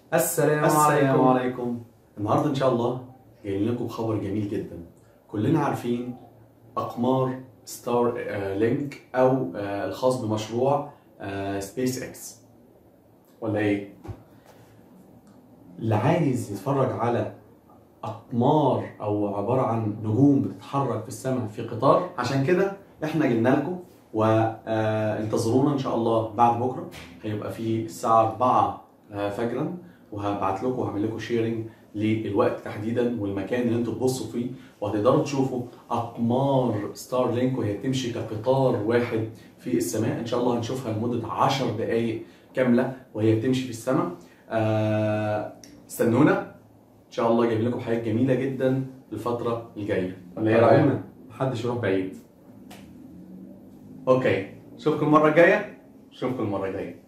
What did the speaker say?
السلام, السلام عليكم عليكم النهارده ان شاء الله جايين لكم بخبر جميل جدا كلنا عارفين اقمار ستار آه، لينك او آه، الخاص بمشروع آه، سبيس اكس ولا ايه اللي عايز يتفرج على اقمار او عباره عن نجوم بتتحرك في السماء في قطار عشان كده احنا جبنا لكم وانتظرونا ان شاء الله بعد بكره هيبقى في الساعه 4 آه، فجرا وهبعت لكم وهعمل لكم شيرنج للوقت تحديدا والمكان اللي انتوا تبصوا فيه وهتقدروا تشوفوا اقمار ستار لينك وهي بتمشي كقطار واحد في السماء ان شاء الله هنشوفها لمده 10 دقائق كامله وهي بتمشي في السماء آه، استنونا ان شاء الله جايب لكم حاجات جميله جدا الفتره الجايه ولا ايه رايك؟ محدش يروح بعيد اوكي اشوفكم المره الجايه اشوفكم المره الجايه